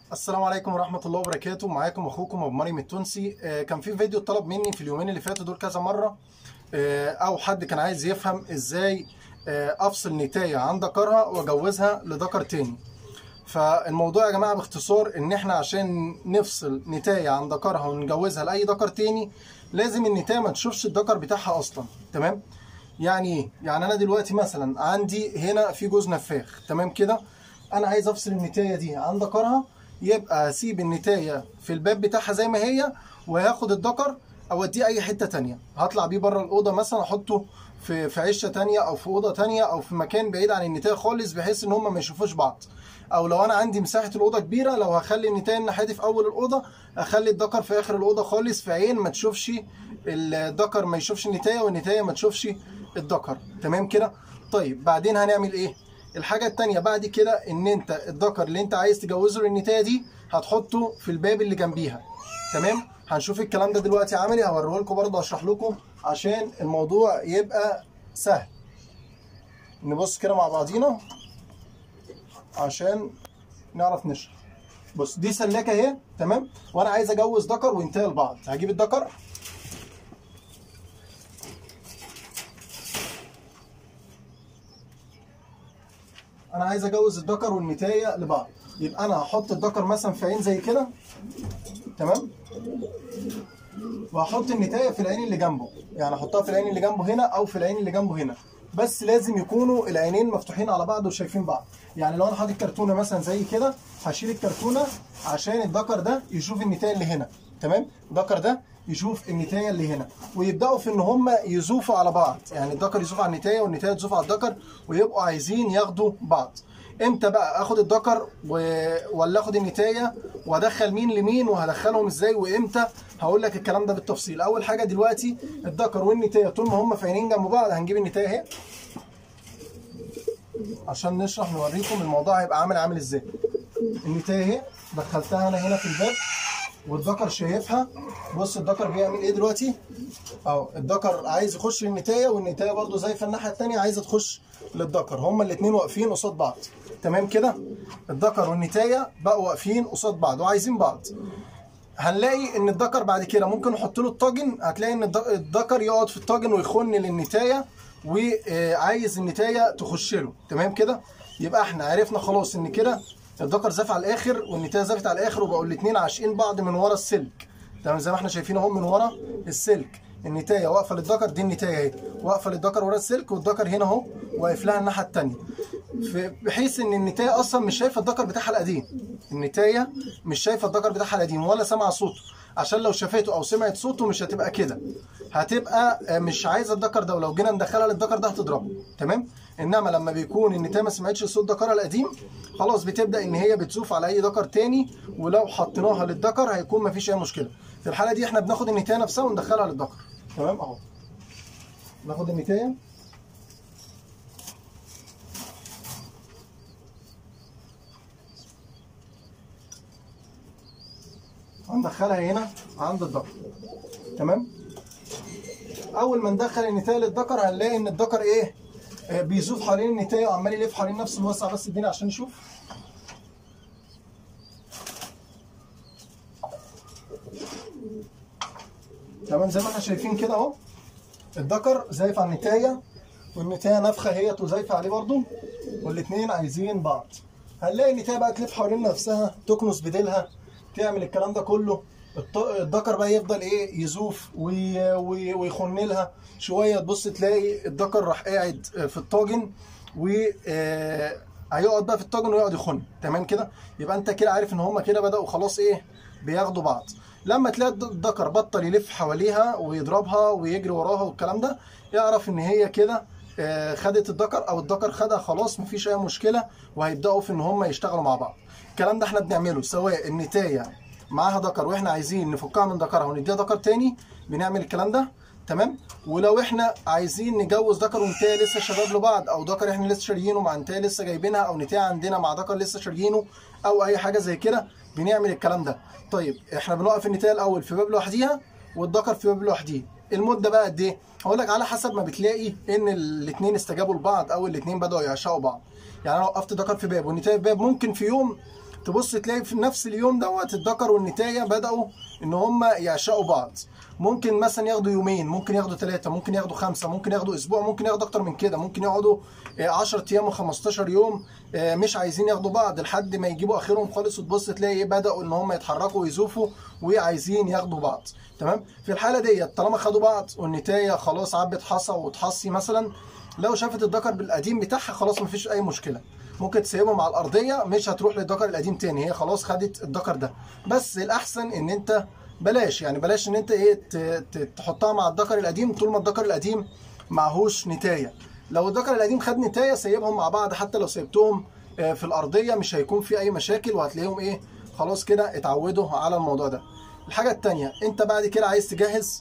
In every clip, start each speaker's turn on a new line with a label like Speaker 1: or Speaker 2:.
Speaker 1: السلام عليكم ورحمة الله وبركاته معاكم أخوكم أبو مريم التونسي آه، كان في فيديو طلب مني في اليومين اللي فاتوا دول كذا مرة آه، أو حد كان عايز يفهم إزاي آه، أفصل نتاية عن ذكرها وأجوزها لذكر تاني فالموضوع يا جماعة باختصار إن إحنا عشان نفصل نتاية عن ذكرها ونجوزها لأي ذكر تاني لازم النتاية ما تشوفش الذكر بتاعها أصلا تمام يعني إيه؟ يعني أنا دلوقتي مثلا عندي هنا في جوز نفاخ تمام كده أنا عايز أفصل النتاية دي عن ذكرها يبقى اسيب النتايه في الباب بتاعها زي ما هي وهاخد الذكر اوديه اي حته تانية هطلع بيه بره الاوضه مثلا احطه في في عشه تانية او في اوضه تانية او في مكان بعيد عن النتايه خالص بحيث ان هم ما يشوفوش بعض او لو انا عندي مساحه الاوضه كبيره لو هخلي النتايه الناحيه دي في اول الاوضه اخلي الذكر في اخر الاوضه خالص في عين ما تشوفش الذكر ما يشوفش النتايه والنتايه ما تشوفش الذكر تمام كده طيب بعدين هنعمل ايه الحاجة التانية بعد كده ان انت الذكر اللي انت عايز تجوزه للنتاية دي هتحطه في الباب اللي جنبيها تمام هنشوف الكلام ده دلوقتي عملي هوريه لكم برضه اشرح لكم عشان الموضوع يبقى سهل نبص كده مع بعضينا عشان نعرف نشرح بص دي سلاكه اهي تمام وانا عايز اجوز ذكر وانتهى لبعض هجيب الذكر انا عايز اجوز الذكر والنتايه لبعض يبقى انا هحط الذكر مثلا في عين زي كده تمام وهحط النتايه في العين اللي جنبه يعني احطها في العين اللي جنبه هنا او في العين اللي جنبه هنا بس لازم يكونوا العينين مفتوحين على بعض وشايفين بعض يعني لو انا حاطط كرتونه مثلا زي كده هشيل الكرتونه عشان الذكر ده يشوف النتايه اللي هنا تمام الذكر ده يشوف النتايه اللي هنا ويبداوا في ان هم يزوفوا على بعض يعني الذكر يزوف على النتايه والنتايه تزوف على الذكر ويبقوا عايزين ياخدوا بعض امتى بقى اخد الذكر و... ولا اخد النتايه وادخل مين لمين وهدخلهم ازاي وامتى هقول لك الكلام ده بالتفصيل اول حاجه دلوقتي الذكر والنتايه طول ما هم في عينين جنب بعض هنجيب النتايه اهي عشان نشرح نوريكم الموضوع هيبقى عامل عامل ازاي النتايه اهي دخلتها انا هنا في الباب والذكر شايفها بص الذكر بيعمل ايه دلوقتي اهو الذكر عايز يخش للنتايه والنتايه برده زي في الناحيه الثانيه عايزه تخش للذكر هما الاثنين واقفين قصاد بعض تمام كده الذكر والنتايه بقوا واقفين قصاد بعض وعايزين بعض هنلاقي ان الذكر بعد كده ممكن نحط له الطاجن هتلاقي ان الذكر يقعد في الطاجن ويخن للنتايه وعايز النتايه تخش له تمام كده يبقى احنا عرفنا خلاص ان كده الذكر زاف على الاخر والنتايه زافت على الاخر وبقوا الاثنين عاشقين بعض من ورا السلك تمام زي ما احنا شايفين اهو من ورا السلك النتايه واقفه للذكر دي النتايه اهي واقفه للذكر ورا السلك والذكر هنا اهو واقف لها الناحيه الثانيه بحيث ان النتايه اصلا مش شايفه الذكر بتاعها القديم النتايه مش شايفه الذكر بتاعها القديم ولا سامعه صوته عشان لو شافته او سمعت صوته مش هتبقى كده هتبقى مش عايزه الذكر ده ولو جينا ندخلها للذكر ده هتضربه تمام انما لما بيكون النتايه ما سمعتش صوت ذكرها القديم خلاص بتبدا ان هي بتزوف على اي ذكر تاني ولو حطيناها للذكر هيكون ما فيش اي مشكله في الحاله دي احنا بناخد النتايه نفسها وندخلها للذكر تمام اهو ناخد النتايه هندخلها هنا عند الذكر تمام اول ما ندخل النتايه للذكر هنلاقي ان الذكر ايه آه بيزوف حوالين النتايه وعمال يلف حوالين نفسه نوسع بس الدنيا عشان نشوف تمام زي ما احنا شايفين كده اهو الذكر زايف على النتايه والنتايه نفخه هي وزايفه عليه برضو والاثنين عايزين بعض هنلاقي النتايه بقى تلف حوالين نفسها تكنس بديلها تعمل الكلام ده كله الذكر بقى يفضل ايه يزوف ويخن لها شويه تبص تلاقي الذكر راح قاعد في الطاجن و هيقعد بقى في الطاجن ويقعد يخن تمام كده يبقى انت كده عارف ان هما كده بداوا خلاص ايه بياخدوا بعض لما تلاقي الذكر بطل يلف حواليها ويضربها ويجري وراها والكلام ده يعرف ان هي كده خدت الذكر او الذكر خدها خلاص مفيش اي مشكله وهيبداوا في ان هم يشتغلوا مع بعض الكلام ده احنا بنعمله سواء النتايه معاها ذكر واحنا عايزين نفكها من ذكرها ونديها ذكر تاني بنعمل الكلام ده تمام ولو احنا عايزين نجوز ذكر ونتايه لسه شباب لبعض او ذكر احنا لسه شاريينه مع نتايه لسه جايبينها او نتايه عندنا مع ذكر لسه شاريينه او اي حاجه زي كده بنعمل الكلام ده طيب احنا بنوقف النتايه الاول في باب لوحديها والذكر في باب لوحديه المده بقى قد ايه هقول لك على حسب ما بتلاقي ان الاثنين استجابوا لبعض او الاثنين بداوا يعشقوا بعض يعني انا وقفت ذكر في باب والنتايه في باب ممكن في يوم تبص تلاقي في نفس اليوم دوت الذكر والنتايه بداوا ان هم يعشقوا بعض ممكن مثلا ياخدوا يومين ممكن ياخدوا ثلاثه ممكن ياخدوا خمسه ممكن ياخدوا اسبوع ممكن ياخدوا اكتر من كده ممكن يقعدوا 10 ايام و15 يوم آه، مش عايزين ياخدوا بعض لحد ما يجيبوا اخرهم خالص وتبص تلاقي ايه بداوا ان هم يتحركوا ويزوفوا وعايزين ياخدوا بعض تمام في الحاله ديت طالما خدوا بعض والنتايه خلاص عبت حصى وتحصي مثلا لو شافت الذكر بالقديم بتاعها خلاص مفيش اي مشكله ممكن تسيبهم على الارضيه مش هتروح للذكر القديم تاني هي خلاص خدت الذكر ده بس الاحسن ان انت بلاش يعني بلاش ان انت ايه ت- ت- تحطها مع الذكر القديم طول ما الذكر القديم معهوش نتايه لو الذكر القديم خد نتايه سيبهم مع بعض حتى لو سيبتهم آه، في الارضيه مش هيكون في اي مشاكل وهتلاقيهم ايه خلاص كده اتعودوا على الموضوع ده الحاجه التانيه انت بعد كده عايز تجهز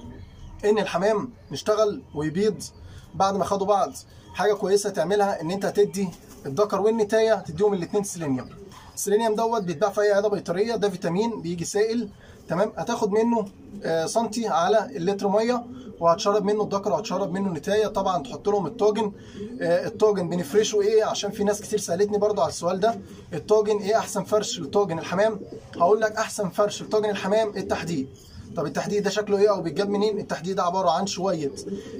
Speaker 1: ان الحمام يشتغل ويبيض بعد ما خدوا بعض حاجه كويسه تعملها ان انت تدي الذكر والنتايه تديهم الاثنين سيلينيوم السيلينيوم دوت بيتباع في اي عياده بيطريه ده فيتامين بيجي سائل تمام هتاخد منه آه، سنتي على اللتر ميه وهتشرب منه الذكر وهتشرب منه نتايه طبعا تحط لهم الطاجن آه، الطاجن بنفرشه ايه عشان في ناس كتير سالتني برضو على السؤال ده الطاجن ايه احسن فرش لطاجن الحمام هقول لك احسن فرش لطاجن الحمام التحديد طب التحديد ده شكله ايه او بيتجاب منين التحديد ده عباره عن شويه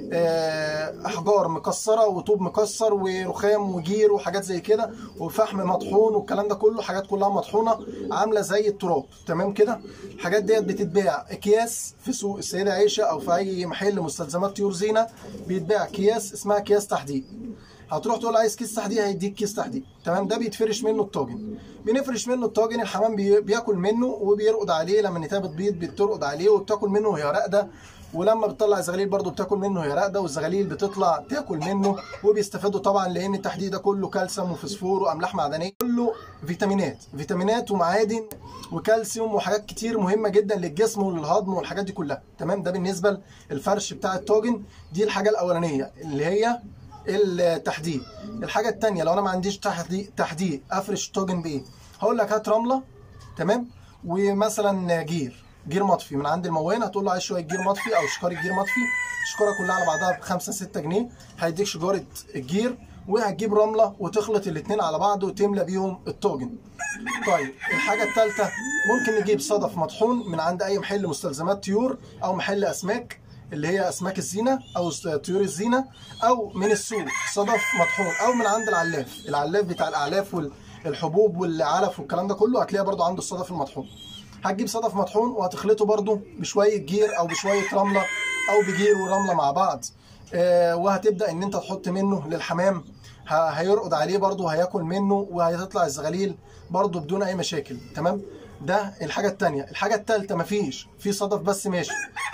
Speaker 1: آه، احجار مكسره وطوب مكسر ورخام وجير وحاجات زي كده وفحم مطحون والكلام ده كله حاجات كلها مطحونه عامله زي التراب تمام كده الحاجات ديت بتتباع اكياس في سوق السيده عائشه او في اي محل مستلزمات طيور زينه بيتباع اكياس اسمها اكياس تحديد هتروح تقول عايز كيس تحديد هيديك كيس تحديد تمام ده بيتفرش منه الطاجن بنفرش منه الطاجن الحمام بي- بياكل منه وبيرقد عليه لما النتايه بتبيض بترقد عليه وبتاكل منه وهي راقده ولما بتطلع الزغاليل برضو بتاكل منه وهي راقده والزغاليل بتطلع تاكل منه وبيستفادوا طبعا لان التحديد ده كله كالسيوم وفسفور واملاح معدنيه كله فيتامينات فيتامينات ومعادن وكالسيوم وحاجات كتير مهمه جدا للجسم وللهضم والحاجات دي كلها تمام ده بالنسبه للفرش بتاع الطاجن دي الحاجه الاولانيه اللي هي التحديد الحاجه الثانيه لو انا ما عنديش تحديد تحديد افرش الطاجن بايه هقول لك هات رمله تمام ومثلا جير جير مطفي من عند الموانه هتقول له عايز شويه جير مطفي او شكاره جير مطفي الشكاره كلها على بعضها ب 5 6 جنيه هيديك شجاره الجير وهتجيب رمله وتخلط الاثنين على بعض وتملى بيهم الطاجن طيب الحاجه الثالثه ممكن نجيب صدف مطحون من عند اي محل مستلزمات طيور او محل اسماك اللي هي اسماك الزينه او س- طيور الزينه او من السوق صدف مطحون او من عند العلاف العلاف بتاع الاعلاف والحبوب والعلف والكلام ده كله هتلاقي برضو عنده الصدف المطحون هتجيب صدف مطحون وهتخلطه برضو بشويه جير او بشويه رمله او بجير ورمله مع بعض آه، وهتبدا ان انت تحط منه للحمام ه- هيرقد عليه برضو هياكل منه وهتطلع الزغاليل برضو بدون اي مشاكل تمام ده الحاجه الثانيه الحاجه الثالثه مفيش في صدف بس ماشي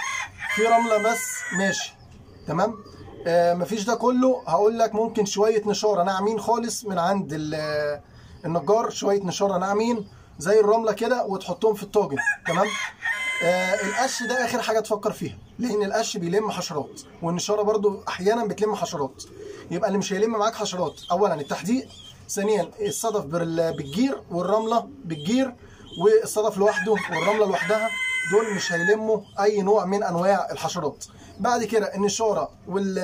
Speaker 1: في رمله بس ماشي تمام آه مفيش ده كله هقول لك ممكن شويه نشاره ناعمين خالص من عند ال- آه، النجار شويه نشاره ناعمين زي الرمله كده وتحطهم في الطاجن تمام آه القش ده اخر حاجه تفكر فيها لان القش بيلم حشرات والنشاره برضو احيانا بتلم حشرات يبقى اللي مش هيلم معاك حشرات اولا التحديق ثانيا الصدف بال- بالجير والرمله بالجير والصدف لوحده والرمله لوحدها دول مش هيلموا اي نوع من انواع الحشرات بعد كده النشاره وال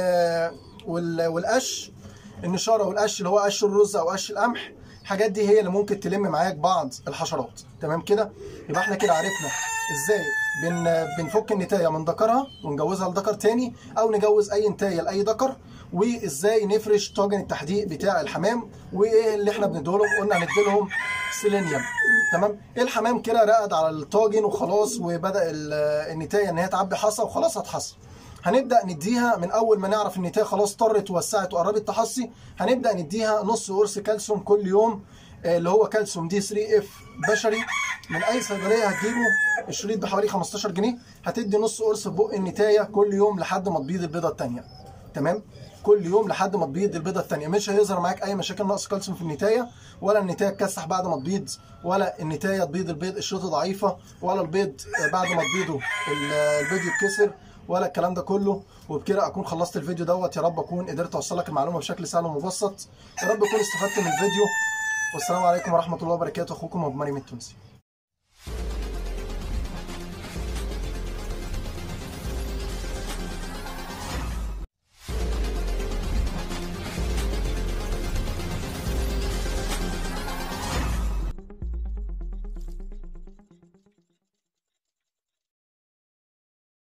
Speaker 1: وال والقش النشاره والقش اللي هو قش الرز او قش القمح الحاجات دي هي اللي ممكن تلم معاك بعض الحشرات تمام كده يبقى احنا كده عرفنا ازاي بن بنفك النتايه من ذكرها ونجوزها لذكر تاني او نجوز اي نتايه لاي ذكر وازاي نفرش طاجن التحديق بتاع الحمام وايه اللي احنا بنديلهم قلنا هنديلهم سيلينيوم تمام الحمام كده رقد على الطاجن وخلاص وبدا ال- النتايه ان هي تعبي حصى وخلاص هتحصى هنبدا نديها من اول ما نعرف النتايه خلاص طرت ووسعت وقربت تحصي هنبدا نديها نص قرص كالسيوم كل يوم آه، اللي هو كالسيوم دي 3 اف بشري من اي صيدليه هتجيبه الشريط بحوالي 15 جنيه هتدي نص قرص في بق النتايه كل يوم لحد ما تبيض البيضه الثانيه تمام كل يوم لحد ما تبيض البيضه الثانيه مش هيظهر معاك اي مشاكل نقص كالسيوم في النتايه ولا النتايه تكسح بعد ما تبيض ولا النتايه تبيض البيض قشرته ضعيفه ولا البيض آه، بعد ما تبيضه ال- البيض يتكسر ولا الكلام ده كله وبكده اكون خلصت الفيديو دوت يا رب اكون قدرت اوصل لك المعلومه بشكل سهل ومبسط يا رب تكون استفدت من الفيديو والسلام عليكم ورحمه الله وبركاته اخوكم ابو مريم التونسي